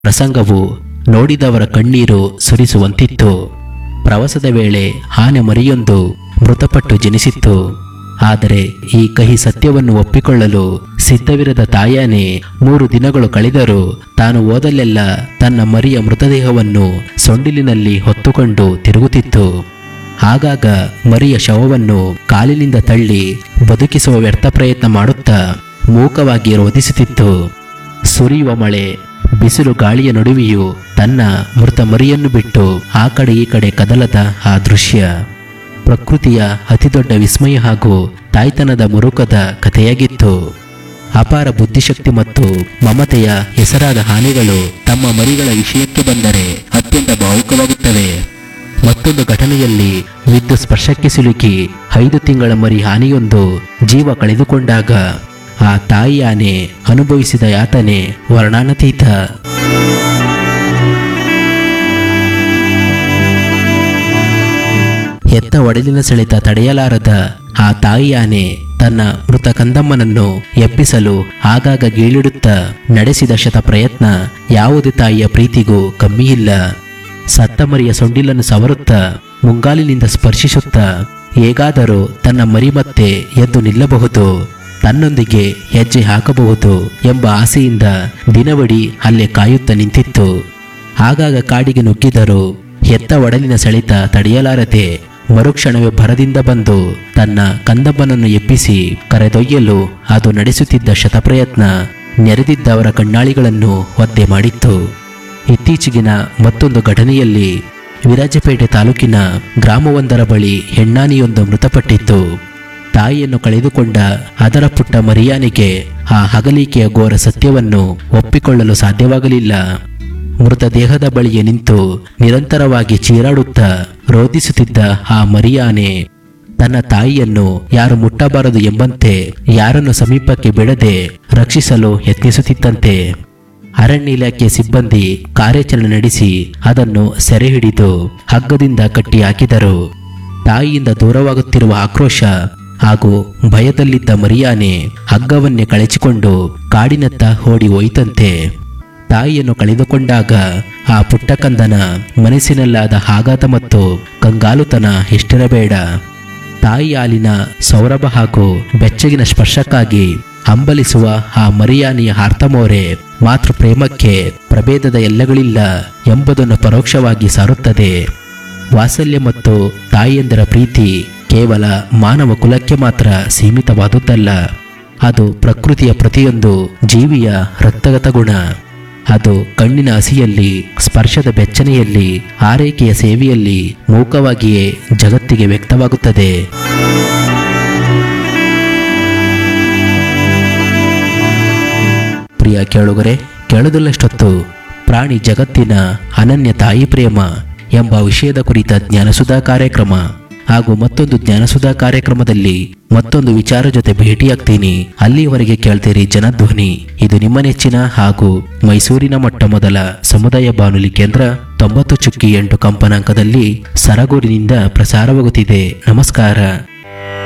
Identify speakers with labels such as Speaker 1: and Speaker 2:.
Speaker 1: ಪ್ರಸಂಗವು ನೋಡಿದವರ ಕಣ್ಣೀರು ಸುರಿಸುವಂತಿತ್ತು ಪ್ರವಾಸದ ವೇಳೆ ಆನೆ ಮರಿಯೊಂದು ಮೃತಪಟ್ಟು ಜನಿಸಿತ್ತು ಆದರೆ ಈ ಕಹಿ ಸತ್ಯವನ್ನು ಒಪ್ಪಿಕೊಳ್ಳಲು ಸಿದ್ಧವಿರದ ತಾಯಾನೆ ಮೂರು ದಿನಗಳು ಕಳೆದರೂ ತಾನು ಓದಲೆಲ್ಲ ತನ್ನ ಮರಿಯ ಮೃತದೇಹವನ್ನು ಸೊಂಡಿಲಿನಲ್ಲಿ ಹೊತ್ತುಕೊಂಡು ತಿರುಗುತ್ತಿತ್ತು ಆಗಾಗ ಮರಿಯ ಶವವನ್ನು ಕಾಲಿನಿಂದ ತಳ್ಳಿ ಬದುಕಿಸುವ ವ್ಯರ್ಥ ಪ್ರಯತ್ನ ಮಾಡುತ್ತಾ ಮೂಕವಾಗಿ ರೋಧಿಸುತ್ತಿತ್ತು ಸುರಿಯುವ ಮಳೆ ಬಿಸಿಲು ಗಾಳಿಯ ನಡುವೆಯೂ ತನ್ನ ಮೃತ ಮರಿಯನ್ನು ಬಿಟ್ಟು ಆ ಕಡೆ ಈ ಕಡೆ ಕದಲದ ಆ ದೃಶ್ಯ ಪ್ರಕೃತಿಯ ಅತಿದೊಡ್ಡ ವಿಸ್ಮಯ ಹಾಗೂ ತಾಯ್ತನದ ಮುರುಕದ ಕಥೆಯಾಗಿತ್ತು ಅಪಾರ ಬುದ್ಧಿಶಕ್ತಿ ಮತ್ತು ಮಮತೆಯ ಹೆಸರಾದ ಹಾನಿಗಳು ತಮ್ಮ ಮರಿಗಳ ವಿಷಯಕ್ಕೆ ಬಂದರೆ ಅತ್ಯಂತ ಭಾವುಕವಾಗುತ್ತವೆ ಮತ್ತೊಂದು ಘಟನೆಯಲ್ಲಿ ವಿದ್ಯುತ್ ಸ್ಪರ್ಶಕ್ಕೆ ಸಿಲುಕಿ ಐದು ತಿಂಗಳ ಮರಿ ಹಾನಿಯೊಂದು ಜೀವ ಕಳೆದುಕೊಂಡಾಗ ಆ ತಾಯಿ ಆನೆ ಅನುಭವಿಸಿದ ಯಾತನೆ ವರ್ಣಾನತೀತ ಎತ್ತ ಒಡಲಿನ ಸೆಳೆತ ತಡೆಯಲಾರದ ಆ ತಾಯಿ ಆನೆ ತನ್ನ ಮೃತ ಕಂದಮ್ಮನನ್ನು ಎಬ್ಬಿಸಲು ಆಗಾಗ ಗೀಳಿಡುತ್ತಾ ನಡೆಸಿದ ಶತ ಪ್ರಯತ್ನ ಯಾವುದೇ ತಾಯಿಯ ಪ್ರೀತಿಗೂ ಕಮ್ಮಿಯಿಲ್ಲ ಸತ್ತ ಮರಿಯ ಸೊಂಡಿಲನ್ನು ಸವರುತ್ತಾ ಮುಂಗಾಲಿನಿಂದ ಸ್ಪರ್ಶಿಸುತ್ತಾ ಹೇಗಾದರೂ ತನ್ನ ಮರಿ ಮತ್ತೆ ಎದ್ದು ನಿಲ್ಲಬಹುದು ತನ್ನೊಂದಿಗೆ ಹೆಜ್ಜೆ ಹಾಕಬಹುದು ಎಂಬ ಆಸೆಯಿಂದ ದಿನವಡಿ ಅಲ್ಲೇ ಕಾಯುತ್ತಾ ನಿಂತಿತ್ತು ಆಗಾಗ ಕಾಡಿಗೆ ನುಗ್ಗಿದರೂ ಎತ್ತ ಒಡಲಿನ ಸೆಳೆತ ತಡೆಯಲಾರದೆ ಮರುಕ್ಷಣವೇ ಭರದಿಂದ ಬಂದು ತನ್ನ ಕಂದಬ್ಬನನ್ನು ಎಬ್ಬಿಸಿ ಕರೆದೊಯ್ಯಲು ಅದು ನಡೆಸುತ್ತಿದ್ದ ಶತಪ್ರಯತ್ನ ನೆರೆದಿದ್ದವರ ಕಣ್ಣಾಳಿಗಳನ್ನು ಒದ್ದೆ ಮಾಡಿತ್ತು ಇತ್ತೀಚೆಗಿನ ಮತ್ತೊಂದು ಘಟನೆಯಲ್ಲಿ ವಿರಾಜಪೇಟೆ ತಾಲೂಕಿನ ಗ್ರಾಮವೊಂದರ ಬಳಿ ಹೆಣ್ಣಾನಿಯೊಂದು ಮೃತಪಟ್ಟಿತ್ತು ತಾಯಿಯನ್ನು ಕಳೆದುಕೊಂಡ ಅದರ ಪುಟ್ಟ ಮರಿಯಾನಿಗೆ ಆ ಹಗಲಿಕೆಯ ಘೋರ ಸತ್ಯವನ್ನು ಒಪ್ಪಿಕೊಳ್ಳಲು ಸಾಧ್ಯವಾಗಲಿಲ್ಲ ಮೃತದೇಹದ ಬಳಿಯೇ ನಿಂತು ನಿರಂತರವಾಗಿ ಚೀರಾಡುತ್ತಾ ರೋಧಿಸುತ್ತಿದ್ದ ಆ ಮರಿಯಾನೆ ತನ್ನ ತಾಯಿಯನ್ನು ಯಾರು ಮುಟ್ಟಬಾರದು ಎಂಬಂತೆ ಯಾರನ್ನು ಸಮೀಪಕ್ಕೆ ಬಿಡದೆ ರಕ್ಷಿಸಲು ಯತ್ನಿಸುತ್ತಿತ್ತಂತೆ ಅರಣ್ಯ ಇಲಾಖೆ ಸಿಬ್ಬಂದಿ ಕಾರ್ಯಾಚರಣೆ ನಡೆಸಿ ಅದನ್ನು ಸೆರೆ ಹಿಡಿದು ಹಗ್ಗದಿಂದ ಕಟ್ಟಿ ಹಾಕಿದರು ತಾಯಿಯಿಂದ ದೂರವಾಗುತ್ತಿರುವ ಆಕ್ರೋಶ ಹಾಗೂ ಭಯದಲ್ಲಿದ್ದ ಮರಿಯಾನೆ ಹಗ್ಗವನ್ನೇ ಕಳಚಿಕೊಂಡು ಕಾಡಿನತ್ತ ಓಡಿ ಹೋಯಿತಂತೆ ತಾಯಿಯನ್ನು ಕಳೆದುಕೊಂಡಾಗ ಆ ಪುಟ್ಟಕಂದನ ಮನಸ್ಸಿನಲ್ಲಾದ ಆಘಾತ ಮತ್ತು ಕಂಗಾಲುತನ ಎಷ್ಟಿರಬೇಡ ತಾಯಿ ಹಾಲಿನ ಸೌರಭ ಹಾಗೂ ಬೆಚ್ಚಗಿನ ಸ್ಪರ್ಶಕ್ಕಾಗಿ ಹಂಬಲಿಸುವ ಆ ಮರಿಯಾನಿಯ ಆರ್ತಮೋರೆ ಮಾತೃ ಪ್ರೇಮಕ್ಕೆ ಪ್ರಭೇದದ ಎಲ್ಲಗಳಿಲ್ಲ ಎಂಬುದನ್ನು ಪರೋಕ್ಷವಾಗಿ ಸಾರುತ್ತದೆ ವಾತ್ಸಲ್ಯ ಮತ್ತು ತಾಯಿಯಂದರ ಪ್ರೀತಿ ಕೇವಲ ಮಾನವ ಕುಲಕ್ಕೆ ಮಾತ್ರ ಸೀಮಿತವಾದುದಲ್ಲ ಅದು ಪ್ರಕೃತಿಯ ಪ್ರತಿಯೊಂದು ಜೀವಿಯ ರಕ್ತಗತ ಗುಣ ಅದು ಕಣ್ಣಿನ ಹಸಿಯಲ್ಲಿ ಸ್ಪರ್ಶದ ಬೆಚ್ಚನೆಯಲ್ಲಿ ಆರೈಕೆಯ ಸೇವೆಯಲ್ಲಿ ಮೂಕವಾಗಿಯೇ ಜಗತ್ತಿಗೆ ವ್ಯಕ್ತವಾಗುತ್ತದೆ ಪ್ರಿಯ ಕೇಳುಗರೆ ಕೇಳದಲ್ಲಷ್ಟೊತ್ತು ಪ್ರಾಣಿ ಜಗತ್ತಿನ ಅನನ್ಯ ತಾಯಿ ಪ್ರೇಮ ಎಂಬ ವಿಷಯದ ಕುರಿತ ಜ್ಞಾನಸುಧಾ ಕಾರ್ಯಕ್ರಮ ಹಾಗೂ ಮತ್ತೊಂದು ಜ್ಞಾನಸುಧಾ ಕಾರ್ಯಕ್ರಮದಲ್ಲಿ ಮತ್ತೊಂದು ವಿಚಾರ ಜೊತೆ ಭೇಟಿಯಾಗ್ತೀನಿ ಅಲ್ಲಿಯವರೆಗೆ ಕೇಳ್ತೀರಿ ಜನಧ್ವನಿ ಇದು ನಿಮ್ಮ ನೆಚ್ಚಿನ ಹಾಗೂ ಮೈಸೂರಿನ ಮೊಟ್ಟ ಮೊದಲ ಸಮುದಾಯ ಬಾನುಲಿ ಕೇಂದ್ರ ತೊಂಬತ್ತು ಚುಕ್ಕಿ ಎಂಟು ಕಂಪನಾಂಕದಲ್ಲಿ ಸರಗೂರಿನಿಂದ ಪ್ರಸಾರವಾಗುತ್ತಿದೆ ನಮಸ್ಕಾರ